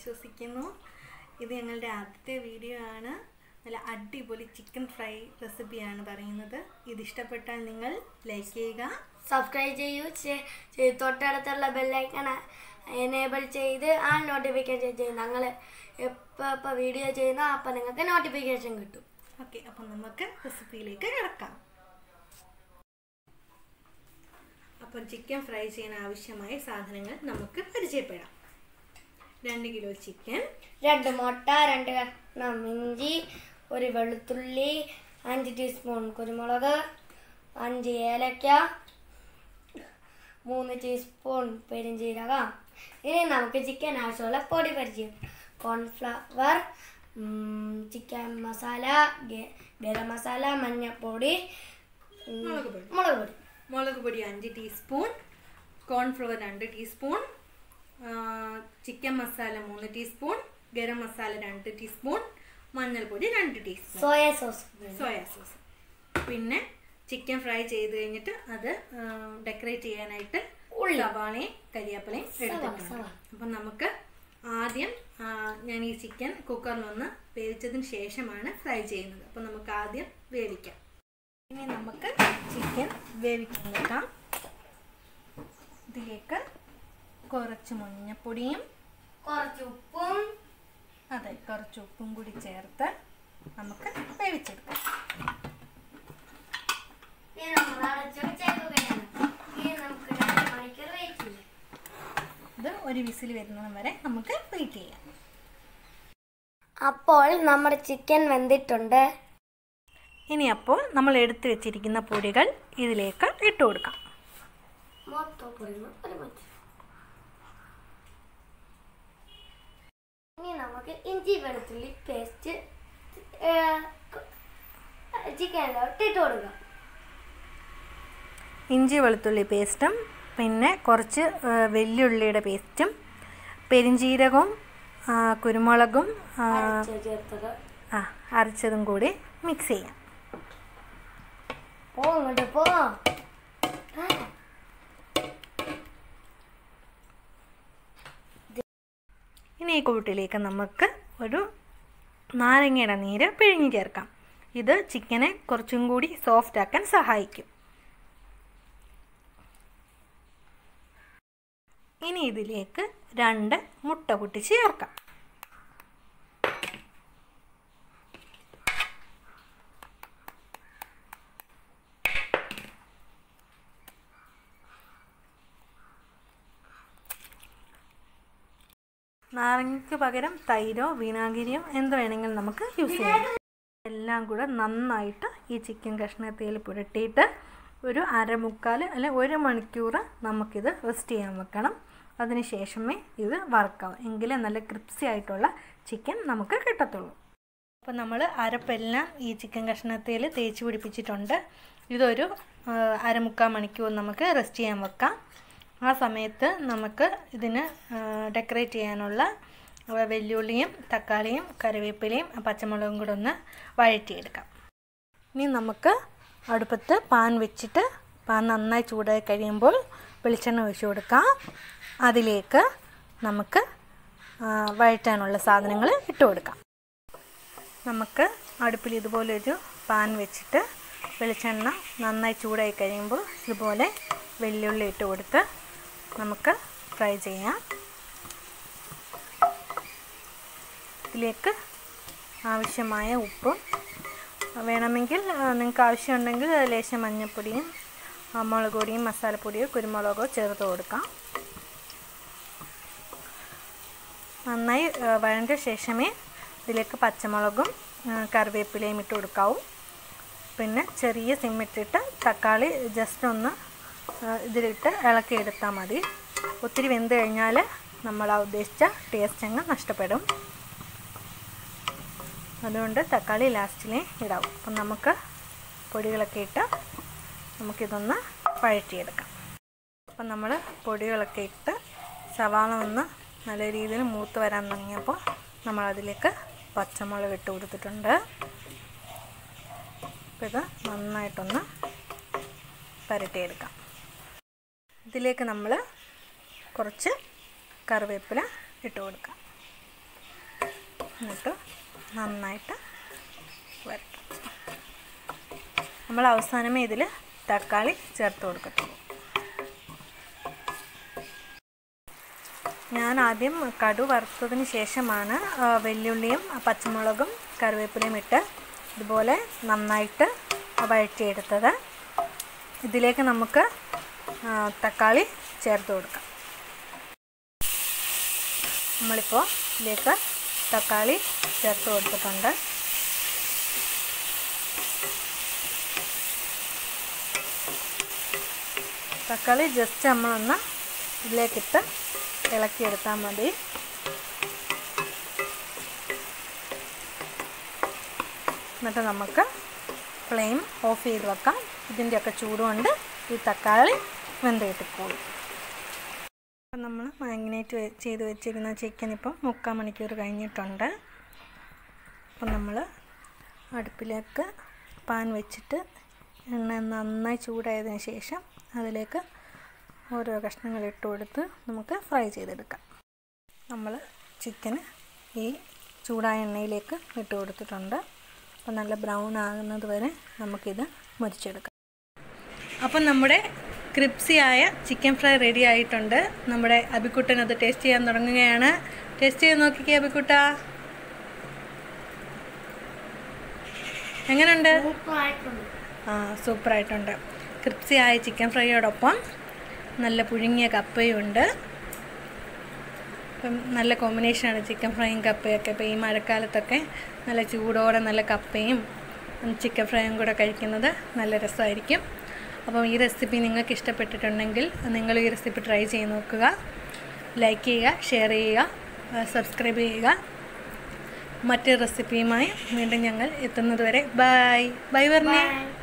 വിശ്വസിക്കുന്നു ഇത് ഞങ്ങളുടെ ആദ്യത്തെ വീഡിയോ ആണ് നല്ല അടിപൊളി ചിക്കൻ ഫ്രൈ റെസിപ്പിയാണ് പറയുന്നത് ഇത് ഇഷ്ടപ്പെട്ടാൽ നിങ്ങൾ ലൈക്ക് ചെയ്യുക സബ്സ്ക്രൈബ് ചെയ്യൂ ചെ- ചെ- തൊട്ടടുത്തുള്ള ബെല്ലൈക്കൺ എനേബിൾ ചെയ്ത് ആ നോട്ടിഫിക്കേഷൻ ചെയ്യും ഞങ്ങൾ എപ്പോൾ എപ്പോൾ വീഡിയോ ചെയ്യുന്നോ അപ്പോൾ നിങ്ങൾക്ക് നോട്ടിഫിക്കേഷൻ കിട്ടും ഓക്കെ അപ്പം നമുക്ക് റെസിപ്പിയിലേക്ക് കിടക്കാം അപ്പം ചിക്കൻ ഫ്രൈ ചെയ്യാൻ ആവശ്യമായ സാധനങ്ങൾ നമുക്ക് പരിചയപ്പെടാം രണ്ട് കിലോ ചിക്കൻ രണ്ട് മുട്ട രണ്ട് കഷ്ണം ഇഞ്ചി ഒരു വെളുത്തുള്ളി അഞ്ച് ടീസ്പൂൺ കുരുമുളക് അഞ്ച് ഏലക്ക മൂന്ന് ടീസ്പൂൺ പെരിഞ്ചീരകം ഇനി നമുക്ക് ചിക്കൻ ആവശ്യമുള്ള പൊടി പരിചയം കോൺഫ്ലവർ ചിക്കൻ മസാല ഗെ- ഗരം മസാല മഞ്ഞൾപ്പൊടി ഉം, മുളക് പൊടി മുളക് പൊടി മുളക് പൊടി അഞ്ച് ടീസ്പൂൺ കോൺഫ്ലവർ രണ്ട് ടീസ്പൂൺ ആ, ചിക്കൻ മസാല മൂന്ന് ടീസ്പൂൺ ഗരം മസാല രണ്ട് ടീസ്പൂൺ മഞ്ഞൾപ്പൊടി രണ്ട് teaspoon soya sauce soya sauce പിന്നെ ചിക്കൻ ഫ്രൈ ചെയ്ത് കഴിഞ്ഞിട്ട് അത് ഡെക്കറേറ്റ് ചെയ്യാനായിട്ട് ഉള്ളി. സവാളയും കരിയാപ്പിലയും എടുത്തിട്ടുണ്ട് സവാള. അപ്പം നമുക്ക് ആദ്യം ആ, ഞാൻ ഈ ചിക്കൻ കുക്കറിലൊന്ന് വേവിച്ചതിന് ശേഷമാണ് ഫ്രൈ ചെയ്യുന്നത് അപ്പം നമുക്ക് ആദ്യം വേവിക്കാം ഇനി നമുക്ക് ചിക്കൻ വേവിക്കാൻ വെക്കാം ഇതിലേക്ക് കുറച്ച് മഞ്ഞപ്പൊടിയും കുറച്ച് ഉപ്പും അതെ കുറച്ച് ഉപ്പും കൂടി ചേർത്ത് നമുക്ക് വേവിച്ചെടുക്കാം ഇനി നമ്മൾ അടച്ച് വെച്ചേക്കുകയാണ് ഇനി നമുക്ക് രണ്ട് മണിക്കൂർ വെയിറ്റ് ചെയ്യാം ഇത് ഒരു വിസിൽ വരുന്നത് വരെ നമുക്ക് വെയിറ്റ് ചെയ്യാം അപ്പോൾ നമ്മുടെ ചിക്കൻ വെന്തിട്ടുണ്ട് ഇനി അപ്പോൾ നമ്മൾ എടുത്തു വെച്ചിരിക്കുന്ന പൊടികൾ ഇതിലേക്ക് ഇട്ട് കൊടുക്കാം മൊത്തം പൊടികൾ ഒരുമിച്ച് ഇനി നമുക്ക് ഇഞ്ചി വെളുത്തുള്ളി പേസ്റ്റ് ചിക്കനിലോട്ട് ഇട്ട് കൊടുക്കാം ഇഞ്ചി വെളുത്തുള്ളി പേസ്റ്റും പിന്നെ കുറച്ച് ആ, വെല്ലുള്ളിയുടെ പേസ്റ്റും പെരിഞ്ജീരകവും ആ, കുരുമുളകും ആ, അരച്ച് ചേർത്തത് ആ, അരച്ചതും കൂടി മിക്സ് ചെയ്യാം പോ ഇങ്ങോട്ട് പോ ആ. ഇനി ഈ കൂട്ടിലേക്ക് നമുക്ക് ഒരു നാരങ്ങയുടെ നീര് പിഴിഞ്ഞ് ചേർക്കാം ഇത് ചിക്കനെ കുറച്ചും കൂടി സോഫ്റ്റ് ആക്കാൻ സഹായിക്കും ഇനി ഇതിലേക്ക് രണ്ട് മുട്ട പൊട്ടിച്ച് ചേർക്കാം നാരങ്ങയ്ക്ക് പകരം തൈരോ വിനാഗിരിയോ എന്ത് വേണമെങ്കിലും നമുക്ക് യൂസ് ചെയ്യാം എല്ലാം കൂടെ നന്നായിട്ട് ഈ ചിക്കൻ കഷ്ണത്തിൽ പുരട്ടിയിട്ട് ഒരു അരമുക്കാൽ അല്ലെ ഒരു മണിക്കൂർ നമുക്കിത് റെസ്റ്റ് ചെയ്യാൻ വെക്കണം അതിന് ശേഷമേ ഇത് വറക്കാവൂ എങ്കിലേ നല്ല ക്രിപ്സി ആയിട്ടുള്ള ചിക്കൻ നമുക്ക് കിട്ടത്തുള്ളൂ അപ്പോൾ നമ്മൾ അരപ്പെല്ലാം ഈ ചിക്കൻ കഷ്ണത്തിൽ തേച്ച് പിടിപ്പിച്ചിട്ടുണ്ട് ഇതൊരു ആ, അരമുക്കാൽ മണിക്കൂർ നമുക്ക് റെസ്റ്റ് ചെയ്യാൻ വെക്കാം ആ സമയത്ത് നമുക്ക് ഇതിന് ഡെക്കറേറ്റ് ചെയ്യാനുള്ള ആ, വെല്ലുള്ളിയും തക്കാളിയും കറിവേപ്പിലയും പച്ചമുളകും കൂടെ ഒന്ന് വഴറ്റിയെടുക്കാം ഇനി നമുക്ക് അടുപ്പത്ത് പാൻ വെച്ചിട്ട് പാൻ നന്നായി ചൂടായി കഴിയുമ്പോൾ വെളിച്ചെണ്ണ ഒഴിച്ചു കൊടുക്കാം അതിലേക്ക് നമുക്ക് ആ, വഴറ്റാനുള്ള സാധനങ്ങൾ ഇട്ട് കൊടുക്കാം നമുക്ക് അടുപ്പിൽ ഇതുപോലൊരു പാൻ വെച്ചിട്ട് വെളിച്ചെണ്ണ നന്നായി ചൂടായി കഴിയുമ്പോൾ ഇതുപോലെ വെള്ളുള്ളി ഇട്ട് കൊടുത്ത് നമുക്ക് ഫ്രൈ ചെയ്യാം ഇതിലേക്ക് ആവശ്യമായ ഉപ്പും വേണമെങ്കിൽ നിങ്ങൾക്ക് ആവശ്യമുണ്ടെങ്കിൽ ലേശം മഞ്ഞൾപ്പൊടിയും ആ, മുളക് പൊടിയും മസാലപ്പൊടിയോ കുരുമുളകോ ചേർത്ത് കൊടുക്കാം നന്നായി ആ, വഴണ്ട ശേഷമേ ഇതിലേക്ക് പച്ചമുളകും ആ, കറിവേപ്പിലയും ഇട്ട് കൊടുക്കാവൂ പിന്നെ ചെറിയ സിമ്മിട്ടിട്ട് തക്കാളി ജസ്റ്റ് ഒന്ന് ആ, ഇതിലിട്ട് ഇളക്കിയെടുത്താൽ മതി ഒത്തിരി വെന്ത് കഴിഞ്ഞാൽ നമ്മൾ ആ ഉദ്ദേശിച്ച ടേസ്റ്റ് അങ്ങ് നഷ്ടപ്പെടും അതുകൊണ്ട് തക്കാളി ലാസ്റ്റിലേ ഇടാവും അപ്പം നമുക്ക് പൊടികളൊക്കെ ഇട്ട് നമുക്കിതൊന്ന് വഴറ്റിയെടുക്കാം അപ്പം നമ്മൾ പൊടികളൊക്കെ ഇട്ട് സവാള ഒന്ന് നല്ല രീതിയിൽ മൂത്ത് വരാൻ തുടങ്ങിയപ്പോൾ നമ്മളതിലേക്ക് പച്ചമുളക് ഇട്ട് കൊടുത്തിട്ടുണ്ട് അപ്പോൾ ഇത് നന്നായിട്ടൊന്ന് പരട്ടിയെടുക്കാം ഇതിലേക്ക് നമ്മൾ കുറച്ച് കറിവേപ്പില ഇട്ട് കൊടുക്കാം എന്നിട്ട് നന്നായിട്ട് വരട്ടും നമ്മൾ അവസാനമേ ഇതിൽ തക്കാളി ചേർത്ത് കൊടുക്കത്തുള്ളൂ ഞാൻ ആദ്യം കടു വറുത്തതിന് ശേഷമാണ് ആ, വെല്ലുള്ളിയും പച്ചമുളകും കറിവേപ്പിലയും ഇട്ട് ഇതുപോലെ നന്നായിട്ട് വഴറ്റിയെടുത്തത് ഇതിലേക്ക് നമുക്ക് ആ, തക്കാളി ചേർത്ത് കൊടുക്കാം നമ്മളിപ്പോൾ ഇതിലേക്ക് തക്കാളി ചേർത്ത് കൊടുത്തിട്ടുണ്ട് തക്കാളി ജസ്റ്റ് നമ്മളൊന്ന് ഇതിലേക്കിട്ട് ഇളക്കിയെടുത്താൽ മതി എന്നിട്ട് നമുക്ക് ഫ്ലെയിം ഓഫ് ചെയ്ത് വെക്കാം ഇതിൻ്റെയൊക്കെ ചൂടുകൊണ്ട് ഈ തക്കാളി വെന്ത് കിട്ടിക്കോളും അപ്പം നമ്മൾ മാഗ്നേറ്റ് ചെയ്ത് വെച്ചിരുന്ന ചിക്കൻ ഇപ്പം മുക്കാൽ മണിക്കൂർ കഴിഞ്ഞിട്ടുണ്ട് അപ്പം നമ്മൾ അടുപ്പിലേക്ക് പാൻ വെച്ചിട്ട് എണ്ണ നന്നായി ചൂടായതിന് ശേഷം അതിലേക്ക് ഓരോ കഷ്ണങ്ങൾ ഇട്ട് കൊടുത്ത് നമുക്ക് ഫ്രൈ ചെയ്തെടുക്കാം നമ്മൾ ചിക്കന് ഈ ചൂടായ എണ്ണയിലേക്ക് ഇട്ട് കൊടുത്തിട്ടുണ്ട് അപ്പം നല്ല ബ്രൗൺ ആകുന്നത് വരെ നമുക്കിത് മുരിച്ചെടുക്കാം അപ്പം നമ്മുടെ ക്രിപ്സിയായ ചിക്കൻ ഫ്രൈ റെഡി ആയിട്ടുണ്ട് നമ്മുടെ അബിക്കുട്ടൻ അത് ടേസ്റ്റ് ചെയ്യാൻ തുടങ്ങുകയാണ് ടേസ്റ്റ് ചെയ്ത് നോക്കിക്കേ അബിക്കുട്ട എങ്ങനെയുണ്ട് സൂപ്പറായിട്ടുണ്ട് ആ സൂപ്പറായിട്ടുണ്ട് ക്രിപ്സിയായ ചിക്കൻ ഫ്രൈയോടൊപ്പം നല്ല പുഴുങ്ങിയ കപ്പയും ഉണ്ട് ഇപ്പം നല്ല കോമ്പിനേഷനാണ് ചിക്കൻ ഫ്രൈയും കപ്പയൊക്കെ ഇപ്പോൾ ഈ മഴക്കാലത്തൊക്കെ നല്ല ചൂടോടെ നല്ല കപ്പയും ചിക്കൻ ഫ്രൈയും കൂടെ കഴിക്കുന്നത് നല്ല രസമായിരിക്കും അപ്പം ഈ റെസിപ്പി നിങ്ങൾക്ക് ഇഷ്ടപ്പെട്ടിട്ടുണ്ടെങ്കിൽ നിങ്ങൾ ഈ റെസിപ്പി ട്രൈ ചെയ്ത് നോക്കുക ലൈക്ക് ചെയ്യുക ഷെയർ ചെയ്യുക സബ്സ്ക്രൈബ് ചെയ്യുക മറ്റൊരു റെസിപ്പിയുമായി വീണ്ടും ഞങ്ങൾ എത്തുന്നത് വരെ ബൈ ബൈ പറഞ്ഞേ Bye.